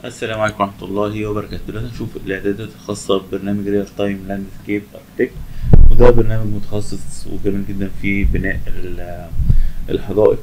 السلام عليكم ورحمة الله وبركاته دلوقتي هنشوف الإعدادات الخاصة ببرنامج ريال تايم لاندسكيب أركتكت وده برنامج متخصص وجميل جدا في بناء ال- الحدائق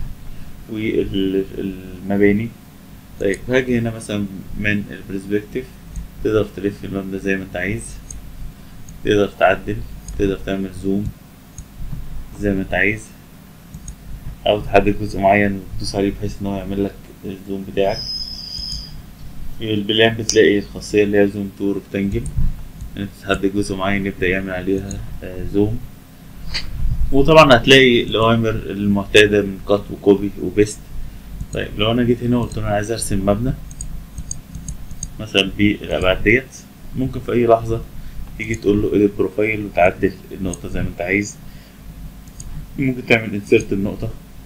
والمباني طيب هاجي هنا مثلا من البرسبكتيف تقدر تلف المبنى زي ما انت عايز تقدر تعدل تقدر تعمل زوم زي ما انت عايز او تحدد جزء معين وتدوس عليه بحيث ان هو يعمل لك الزوم بتاعك في البلان بتلاقي الخاصية اللي هي زوم تو ريكتانجل انت تحدد جزء معين يبدأ يعمل عليها آه، زوم وطبعا هتلاقي الأوامر المعتادة من كات وكوبي وبيست طيب لو أنا جيت هنا وقلت له أنا عايز أرسم مبنى مثلا بالأبعاد ديت ممكن في أي لحظة تيجي تقول له edit بروفايل وتعدل النقطة زي ما أنت عايز ممكن تعمل insert النقطة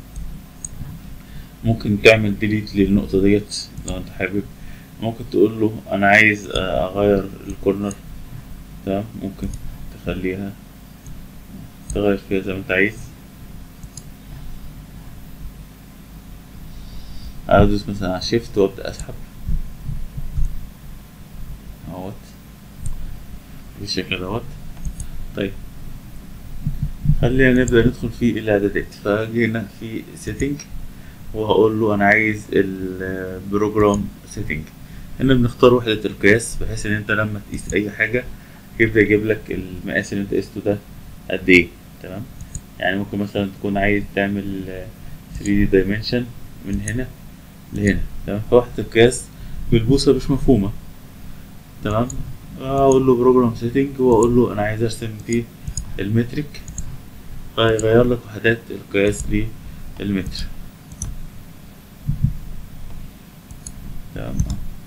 ممكن تعمل delete للنقطة ديت لو أنت حابب ممكن تقول له أنا عايز آه، أغير الكورنر تمام ممكن تخليها تغير فيها زي ما انت عايز ادوس مثلا على شيفت وابدا اسحب اهوت بالشكل دوت طيب خلينا نبدا ندخل في الاعدادات فجينا في سيتنج وهقول له انا عايز البروجرام سيتنج هنا بنختار وحدة القياس بحيث ان انت لما تقيس اي حاجة يبدأ يجيب لك المقاس اللي انت قيسته ده قد ايه تمام يعني ممكن مثلا تكون عايز تعمل آه، 3D dimension من هنا لهنا تمام فوحدة القياس بالبوصة مش مفهومة تمام اقول له بروجرام سيتنج واقول له انا عايز ارسم فيه المترك فيغير لك وحدات القياس للمتر تمام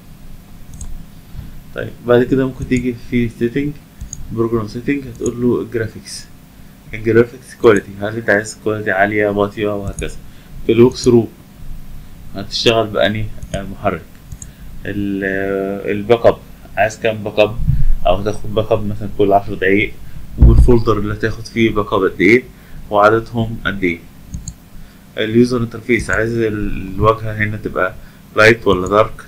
طيب بعد كده ممكن تيجي في سيتنج بروجرام سيتنج هتقول له جرافيكس الجرافيكس كواليتي هل انت عايز كواليتي عالية واطية وهكذا في الوك ثرو هتشتغل بأني محرك ال- الباك اب عايز كام باك اب او تاخد باك اب مثلا كل عشر دقايق والفولدر اللي هتاخد فيه باك اب قد ايه وعددهم قد ايه اليوزر انترفيس عايز ال- الواجهة هنا تبقى لايت ولا دارك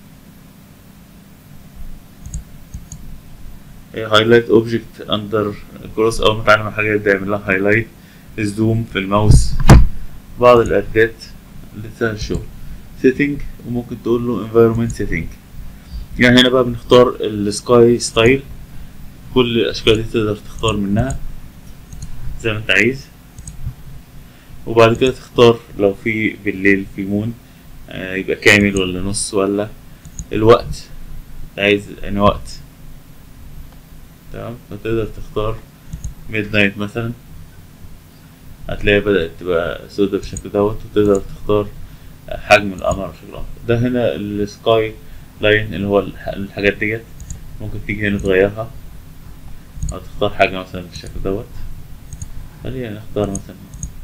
هايلايت اوبجكت اندر كروس اول ما تعلم حاجه يبدا يعمل لها هايلايت زوم في الماوس بعض الاعدادات اللي تسهل الشغل سيتنج وممكن تقول له environment setting يعني هنا بقى بنختار السكاي ستايل كل الاشكال دي تقدر تختار منها زي ما انت عايز وبعد كده تختار لو في بالليل في مون آه، يبقى كامل ولا نص ولا الوقت عايز يعني وقت تمام فتقدر تختار ميد نايت مثلا هتلاقي بدأت تبقى سودة بالشكل دوت وتقدر تختار حجم القمر بشكل أفضل ده هنا السكاي لاين اللي هو الح- الحاجات ديت ممكن تيجي هنا تغيرها أو تختار حاجة مثلا بالشكل دوت خلينا نختار مثلا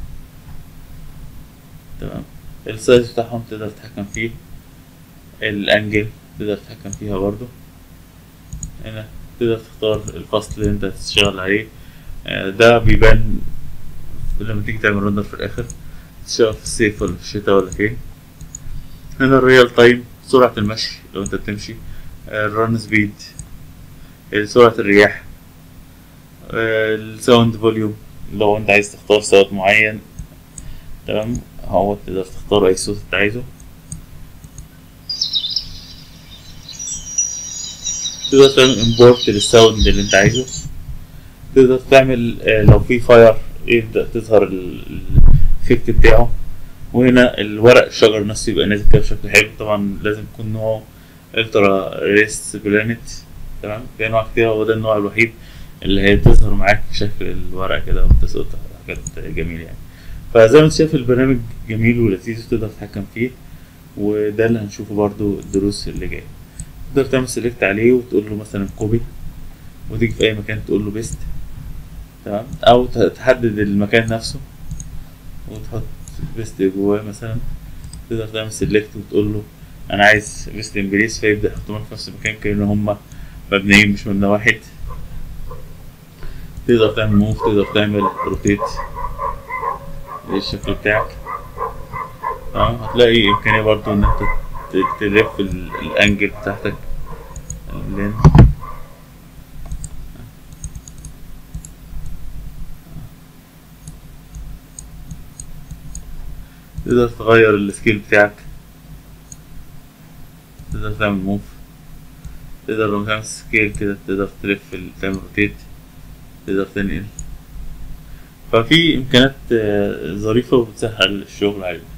تمام السايز بتاعهم تقدر تتحكم فيه الانجل تقدر تتحكم فيها برضو هنا تقدر تختار الفصل اللي انت هتشتغل عليه آه، ده بيبان لما تيجي تعمل رندر في الاخر تشتغل في الصيف ولا في الشتاء ولا فين هنا الريال تايم سرعة المشي لو انت بتمشي الرن سبيد سرعة الرياح الساوند فوليوم لو انت عايز تختار صوت معين تمام هو تقدر تختار اي صوت انت عايزه تقدر تعمل امبورت للساوند اللي انت عايزه تقدر تعمل آه، لو في فاير يبدأ تظهر الافكت بتاعه وهنا الورق الشجر نفسه يبقى نازل كده بشكل حلو طبعا لازم يكون نوعه الترا ريس بلانت تمام في انواع كتير هو ده النوع الوحيد اللي هي تظهر معاك في شكل الورق كده وتصوت حاجات جميلة يعني فزي ما انت شايف البرنامج جميل ولذيذ وتقدر تتحكم فيه وده اللي هنشوفه برضو الدروس اللي جايه تقدر تعمل سيلكت عليه وتقول له مثلا كوبي وتيجي في اي مكان تقول له بيست تمام او ت- تحدد المكان نفسه وتحط بيست جواه مثلا تقدر تعمل سيلكت وتقول له انا عايز بيست امبريس فيبدا يحطهم في نفس المكان كأن هما مبنيين مش مبنى واحد تقدر تعمل موف تقدر تعمل روتيت للشكل بتاعك تمام هتلاقي امكانيه برضو ان انت ت- تلف ال- الانجل بتاعتك اللين تقدر تغير السكيل بتاعك تقدر تعمل موف تقدر لما تعمل سكيل كده تقدر تلف ال- تعمل روتيت تقدر تنقل ففي امكانيات آه، ظريفة وبتسهل الشغل عليك